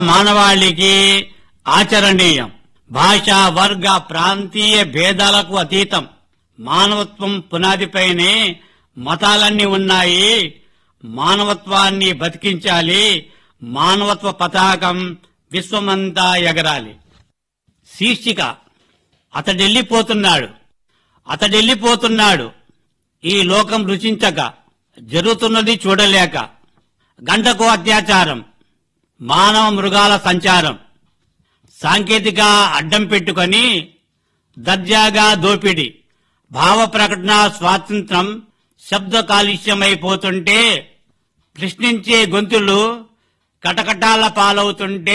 మానవాళికి ఆచరణీయం భాష వర్గ ప్రాంతీయ భేదాలకు అతీతం మానవత్వం పునాదిపైనే మతాలన్నీ ఉన్నాయి మానవత్వాన్ని బతికించాలి మానవత్వ పతాకం విశ్వమంతా ఎగరాలి శీర్షిక అతడెళ్ళిపోతున్నాడు అతడెళ్ళిపోతున్నాడు ఈ లోకం రుచించక జరుగుతున్నది చూడలేక గంటకు అత్యాచారం మానవ మృగాల సంచారం సాంకేతిక అడ్డం పెట్టుకొని దర్జాగా దోపిడి భావ ప్రకటన స్వాతంత్రం శబ్ద కాలుష్యమైపోతుంటే ప్రశ్నించే గొంతులు కటకటాల పాలవుతుంటే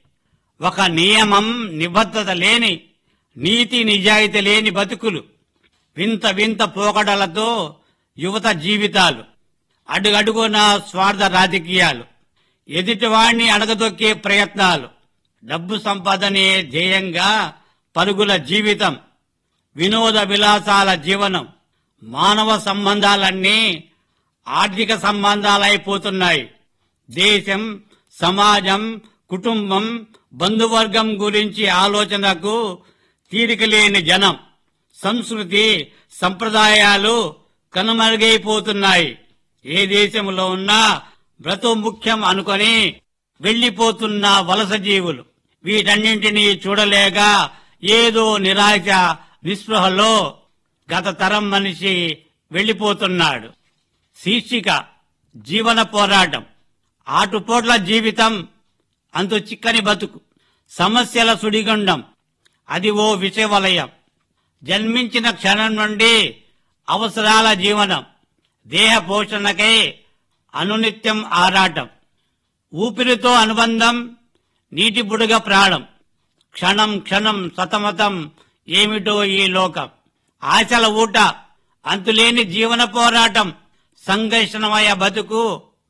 ఒక నియమం నిబద్ధత లేని నీతి నిజాయితీ లేని బతుకులు వింత వింత పోకడలతో యువత జీవితాలు అడుగడుగున స్వార్థ రాజకీయాలు ఎదుటివాణ్ణి అడగదొక్కే ప్రయత్నాలు డబ్బు సంపాదనే ధ్యేయంగా పరుగుల జీవితం వినోద విలాసాల జీవనం మానవ సంబంధాలన్నీ ఆర్థిక సంబంధాలైపోతున్నాయి దేశం సమాజం కుటుంబం బంధువర్గం గురించి ఆలోచనకు తీరికలేని జనం సంస్కృతి సంప్రదాయాలు కనుమరుగైపోతున్నాయి ఏ దేశంలో ఉన్నా బ్రతు ముఖ్యం అనుకొని వెళ్లిపోతున్న వలస జీవులు వీటన్నింటినీ చూడలేక ఏదో నిరాశ నిస్పృహలో గత తరం మనిషి వెళ్లిపోతున్నాడు శీర్షిక జీవన పోరాటం ఆటుపోట్ల జీవితం అంతు చిక్కని బతుకు సమస్యల సుడిగుండం అది ఓ విషవలయం జన్మించిన క్షణం నుండి అవసరాల జీవనం దేహ పోషణకై అనునిత్యం ఆరాటం ఊపిరితో అనుబంధం నీటి బుడగ ప్రాణం క్షణం క్షణం సతమతం ఏమిటో ఈ లోకం ఆశల ఊట అంతులేని జీవన పోరాటం సంఘర్షణమయ బతుకు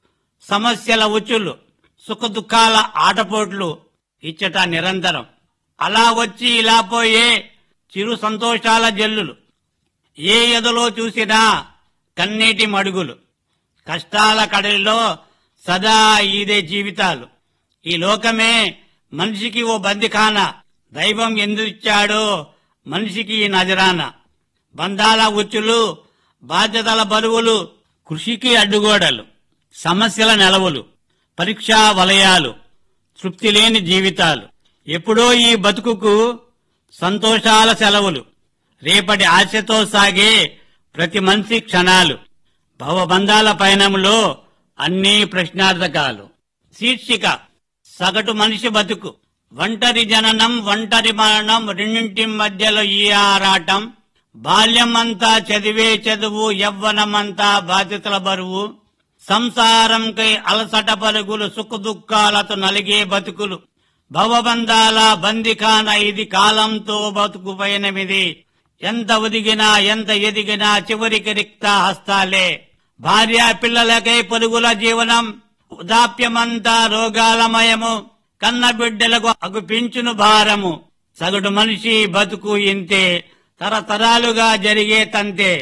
సమస్యల ఉచ్చులు సుఖ దుఃఖాల ఆటపోట్లు ఇచ్చట నిరంతరం అలా వచ్చి ఇలా పోయే చిరు సంతోషాల జల్లులు ఏ ఎదలో చూసినా కన్నీటి మడుగులు కష్టాల కడలిలో సదా ఇదే జీవితాలు ఈ లోకమే మనిషికి ఓ బందిఖాన దైవం ఎందుచ్చాడో మనిషికి ఈ నజరాన బంధాల ఉచ్చులు బాధ్యతల బరువులు కృషికి అడ్డుగోడలు సమస్యల నెలవులు పరీక్షా వలయాలు తృప్తి లేని జీవితాలు ఎప్పుడో ఈ బతుకుకు సంతోషాల సెలవులు రేపటి ఆశతో సాగే ప్రతి మనిషి క్షణాలు భవబంధాల పయనంలో అన్నీ ప్రశ్నార్థకాలు శీర్షిక సగటు మనిషి బతుకు ఒంటరి జననం ఒంటరి మరణం రెండింటి మధ్యలో ఈ ఆరాటం బాల్యమంతా చదివే చదువు యవ్వనమంతా బాధ్యతల బరువు సంసారంకై అలసట పరుగులు సుఖ దుఃఖాలతో నలిగే బతుకులు భవబంధాల బందిఖాన ఇది కాలంతో బతుకు పయనమిది ఎంత ఒదిగినా ఎంత ఎదిగినా చివరికి రిక్త హస్తాలే భార్య పిల్లలకై పరుగుల జీవనం వృద్ధాప్యమంతా రోగాలమయము కన్న బిడ్డలకు అగుపించును భారము సగటు మనిషి బతుకు ఇంతే తరతరాలుగా జరిగే తంతే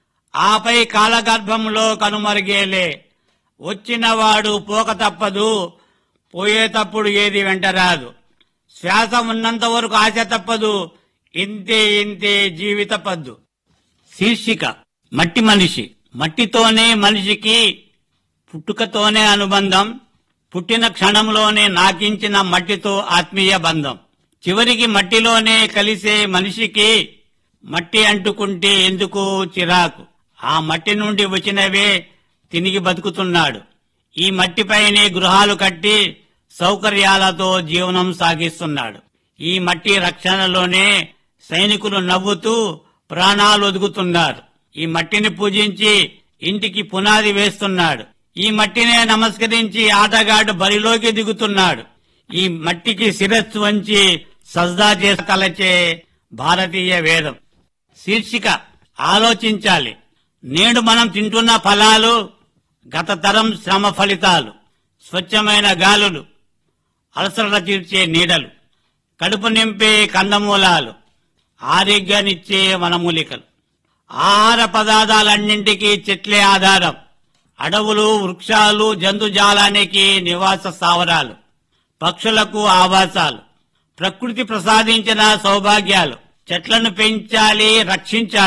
ఆపై కాలగర్భంలో కనుమరుగేలే వచ్చినవాడు పోక తప్పదు పోయేటప్పుడు ఏది వెంటరాదు శ్వాస ఉన్నంత వరకు ఆశ తప్పదు ఇంతే ఇంతే జీవిత పద్దు శీర్షిక మట్టి మనిషి మట్టితోనే మనిషికి పుట్టుకతోనే అనుబంధం పుట్టిన క్షణంలోనే నాకించిన మట్టితో ఆత్మీయ బంధం చివరికి మట్టిలోనే కలిసే మనిషికి మట్టి అంటుకుంటే ఎందుకు చిరాకు ఆ మట్టి నుండి వచ్చినవే తిరిగి బతుకుతున్నాడు ఈ మట్టిపైనే గృహాలు కట్టి సౌకర్యాలతో జీవనం సాగిస్తున్నాడు ఈ మట్టి రక్షణలోనే సైనికులు నవ్వుతూ ప్రాణాలు ఒదుగుతున్నారు ఈ మట్టిని పూజించి ఇంటికి పునాది వేస్తున్నాడు ఈ మట్టినే నమస్కరించి ఆటగాడు బరిలోకి దిగుతున్నాడు ఈ మట్టికి శిరస్సు వంచి సజ్దా చేసి తలచే భారతీయ వేదం శీర్షిక ఆలోచించాలి నేడు మనం తింటున్న ఫలాలు గత తరం శ్రమ ఫలితాలు స్వచ్ఛమైన గాలులు అలసట తీర్చే నీడలు కడుపు నింపే కందమూలాలు ఆరోగ్యాన్నిచ్చే వనమూలికలు ఆహార పదార్థాలన్నింటికీ చెట్లే ఆధారం అడవులు వృక్షాలు జంతుజాలానికి నివాస స్థావరాలు పక్షులకు ఆవాసాలు ప్రకృతి ప్రసాదించిన సౌభాగ్యాలు చెట్లను పెంచాలి రక్షించాలి